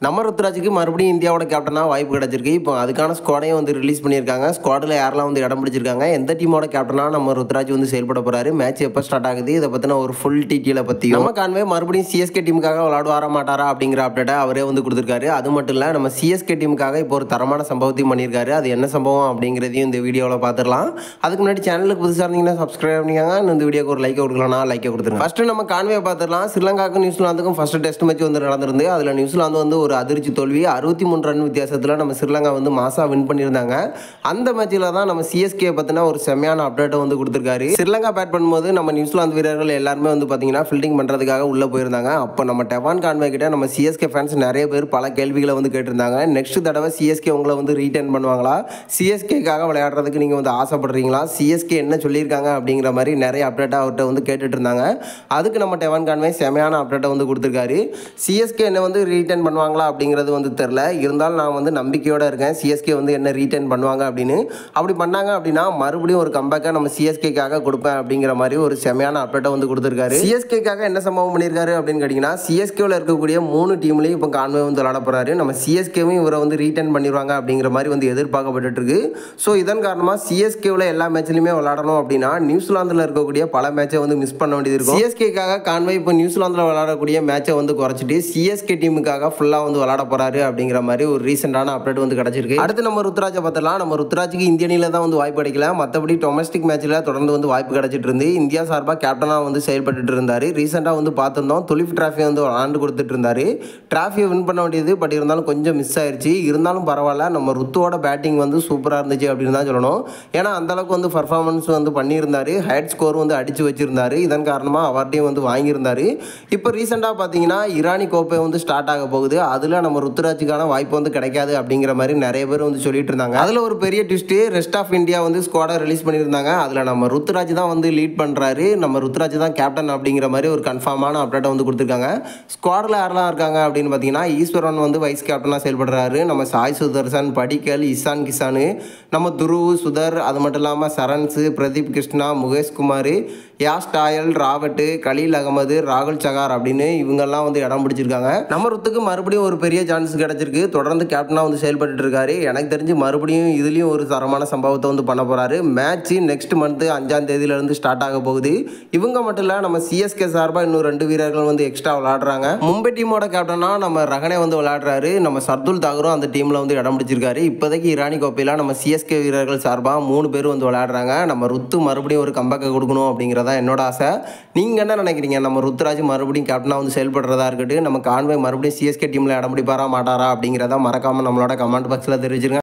நம்ம ருத்ராஜுக்கு மறுபடியும் இந்தியாவோட கேப்டனாக வாய்ப்பு கிடைச்சிருக்கு இப்போ அதுக்கான ஸ்குவாடையும் வந்து ரிலீஸ் பண்ணியிருக்காங்க ஸ்குவாடில் யாரெல்லாம் வந்து இடம் பிடிச்சிருக்காங்க எந்த டீமோட கேப்டனாக நம்ம ருத்ராஜ் வந்து செயல்பட போறாரு மேட்ச் எப்போ ஸ்டார்ட் ஆகுது இதை பற்றின ஒரு ஃபுல் டீட்டெயிலை பற்றி நம்ம கான்வே மறுபடியும் சிஎஸ்கே டீமுக்காக விளாடுவாரா மாட்டாரா அப்படிங்கிற அப்டேட்டை அவரே வந்து கொடுத்துருக்காரு அது மட்டும் இல்லை நம்ம சிஎஸ்கே டீமுக்காக இப்போ ஒரு தரமான சம்பவத்தையும் பண்ணியிருக்காரு அது என்ன சம்பவம் அப்படிங்கிறதையும் இந்த வீடியோவில் பார்த்துடலாம் அதுக்கு முன்னாடி சேனலுக்கு புதுசாக இருந்தீங்கன்னா சப்ஸ்கிரைப் பண்ணிக்கோங்க இன்னும் இந்த வீடியோக்கு ஒரு லைக்கை கொடுக்கலனா லைக்கை கொடுத்துருங்க ஃபஸ்ட்டு நம்ம கான்வே பார்த்துடலாம் ஸ்ரீலங்காவுக்கும் நியூசிலாந்துக்கும் ஃபஸ்ட்டு டெஸ்ட் மேட்ச் வந்து நடந்திருந்து அதில் நியூசிலாந்து வந்து ஒரு அதிர்ச்சி தோல்வி அறுபத்தி மூணு ரன் வித்தியாசத்தில் நம்ம ஸ்ரீலங்கா வந்து மாசா வின் பண்ணியிருந்தாங்க அந்த மேட்ச்சில் தான் நம்ம சிஎஸ்கே பற்றின ஒரு செம்மையான அப்டேட்டை வந்து கொடுத்துருக்காரு ஸ்ரீலங்கா பேட் பண்ணும்போது நம்ம நியூசிலாந்து வீரர்கள் எல்லாருமே வந்து பார்த்தீங்கன்னா ஃபீல்டிங் பண்ணுறதுக்காக உள்ளே போயிருந்தாங்க அப்போ நம்ம டெவான் கான்வே கிட்ட நம்ம சிஎஸ்கே ஃபேன்ஸ் நிறைய பேர் பல கேள்விகளை வந்து கேட்டிருந்தாங்க நெக்ஸ்ட் தடவை சிஎஸ்கே உங்களை வந்து ரீட்டைன் பண்ணுவாங்களா சிஎஸ்கேக்காக விளையாடுறதுக்கு நீங்கள் வந்து ஆசைப்படுறீங்களா சிஎஸ்கே என்ன சொல்லியிருக்காங்க அப்படிங்கிற மாதிரி நிறைய அப்டேட்டாக அவர்கிட்ட வந்து கேட்டுட்டு இருந்தாங்க அதுக்கு நம்ம டெவான் கான்வே செமையான அப்டேட்டை வந்து கொடுத்துருக்காரு சிஎஸ்கே என்ன வந்து ரீட்டைன் பண்ணுவாங்களா அப்படிங்கிறது வந்து தெரில இருந்தாலும் நான் வந்து நம்பிக்கையோடு இருக்கேன் சிஎஸ்கே வந்து என்ன ரீட்டைன் பண்ணுவாங்க அப்படின்னு அப்படி பண்ணாங்க அப்படின்னா மறுபடியும் ஒரு கம்பேக்காக நம்ம சிஎஸ்கேக்காக கொடுப்பேன் அப்படிங்கிற மாதிரி ஒரு செமையான அப்டேட்டை வந்து கொடுத்துருக்காரு சிஎஸ்கேக்காக என்ன சம்பவம் பண்ணியிருக்காரு அப்படின்னு கேட்டிங்கன்னா சிஎஸ்கேவில் இருக்கக்கூடிய மூணு டீம்லையும் இப்போ கான்வே வந்து விளாட போகிறாரு நம்ம சிஎஸ்கேவும் இவரை வந்து ரீட்டைன் பண்ணிடுவாங்க அப்படிங்கிற மாதிரி வந்து எதிர்பார்க்கப்பட்டு இருக்கு ஸோ இதன் காரணமாக சிஎஸ்கேவில் எல்லா மேட்ச்லையுமே விளாடணும் அப்படின்னா நியூசிலாந்தில் இருக்கக்கூடிய பல மேட்சை வந்து மிஸ் பண்ண வேண்டியது இருக்கும் சிஎஸ்கேக்காக கான்வே இப்போ நியூசிலாந்தில் விளாடக்கூடிய மேட்சை வந்து குறைச்சிட்டு சிஎஸ்கே டீமுக்காக ஃபுல்லாக வந்து விளாட போறாரு அப்படிங்கிற மாதிரி ஒரு ரீசெண்டான அப்டேட் வந்து கிடைச்சிருக்கு அடுத்து நம்ம ருத்ராஜை பார்த்தலாம் நம்ம ருத்ராஜுக்கு இந்திய அணியில் தான் வந்து வாய்ப்பு கிடைக்கல மற்றபடி டொமஸ்டிக் மேட்ச்சில் தொடர்ந்து வந்து வாய்ப்பு கிடைச்சிட்டு இருந்து இந்தியா சார்பாக கேப்டனாக வந்து செயல்பட்டு இருந்தார் ரீசெண்டாக வந்து பார்த்துருந்தோம் துலிப் டிராஃபி வந்து ஆண்டு கொடுத்துட்டு இருந்தாரு டிராஃபியை வின் பண்ண வேண்டியது பட் இருந்தாலும் கொஞ்சம் மிஸ் ஆயிருச்சு இருந்தாலும் பரவாயில்ல நம்ம ருத்துவோட பேட்டிங் வந்து சூப்பராக இருந்துச்சு அப்படின்னு தான் சொல்லணும் ஏன்னா அந்த அளவுக்கு வந்து பர்ஃபார்மன்ஸ் வந்து பண்ணியிருந்தாரு ஹைட் ஸ்கோர் வந்து அடிச்சு வச்சிருந்தாரு இதன் காரணமாக அவார்டையும் வந்து வாங்கியிருந்தாரு இப்போ ரீசெண்டாக பார்த்தீங்கன்னா இரானி கோப்பை வந்து ஸ்டார்ட் ஆக போகுது அதில் நம்ம ருத்துராஜுக்கான வாய்ப்பு வந்து கிடைக்காது அப்படிங்கிற மாதிரி நிறைய பேர் வந்து சொல்லிட்டு இருந்தாங்க அதில் ஒரு பெரிய ட்விஸ்ட்டு ரெஸ்ட் ஆஃப் இந்தியா வந்து ஸ்குவாடை ரிலீஸ் பண்ணியிருந்தாங்க அதில் நம்ம ருத்துராஜ் தான் வந்து லீட் பண்ணுறாரு நம்ம ருத்துராஜ் தான் கேப்டன் அப்படிங்கிற மாதிரி ஒரு கன்ஃபார்மான அப்டேட்டை வந்து கொடுத்துருக்காங்க ஸ்குவாடில் யாரெல்லாம் இருக்காங்க அப்படின்னு பார்த்தீங்கன்னா ஈஸ்வரன் வந்து வைஸ் கேப்டனாக செயல்படுறாரு நம்ம சாய் சுதர்சன் படிக்கல் இசான் கிசானு நம்ம துருவு சுதர் அது மட்டும் இல்லாமல் சரண்ஸு பிரதீப் கிருஷ்ணா முகேஷ் குமார் யாஸ் டாயல் ராபர்ட்டு கலீல் அகமது ராகுல் சகார் அப்படின்னு இவங்கெல்லாம் வந்து இடம் பிடிச்சிருக்காங்க நம்ம ருத்துக்கு மறுபடியும் ஒரு பெரிய சான்ஸ் கிடைச்சிருக்கு தொடர்ந்து கேப்டனாக வந்து செயல்பட்டு இருக்காரு எனக்கு தெரிஞ்சு மறுபடியும் இதுலேயும் ஒரு தரமான சம்பவத்தை வந்து பண்ண போகிறாரு மேட்ச்சு நெக்ஸ்ட் மந்த்து அஞ்சாம் தேதியிலேருந்து ஸ்டார்ட் ஆக போகுது இவங்க மட்டும் இல்லை நம்ம சிஎஸ்கே சார்பாக இன்னும் ரெண்டு வீரர்கள் வந்து எக்ஸ்ட்ரா விளாடுறாங்க மும்பை டீமோட கேப்டனாக நம்ம ரகனே வந்து விளையாடுறாரு நம்ம சர்துல் தாகரும் அந்த டீமில் வந்து இடம் பிடிச்சிருக்காரு இப்போதைக்கு இரானி கோப்பையில் நம்ம சிஎஸ்கே வீரர்கள் சார்பாக மூணு பேர் வந்து விளையாடுறாங்க நம்ம ருத்து மறுபடியும் ஒரு கம்பேக்கை கொடுக்கணும் அப்படிங்கிறதா என்னோட ஆசை நீங்கள் என்ன நினைக்கிறீங்க நம்ம ருத்ராஜ் மறுபடியும் கேப்டனாக வந்து செயல்படுறதா இருக்கட்டும் நம்ம கான்வே மறுபடியும் சிஎஸ்கே டீமில் இடம் பிடிப்பாரா மாட்டாரா அப்படிங்கிறத மறக்காமல் நம்மளோட கமெண்ட் பாக்ஸில் தெரிவிச்சிருங்க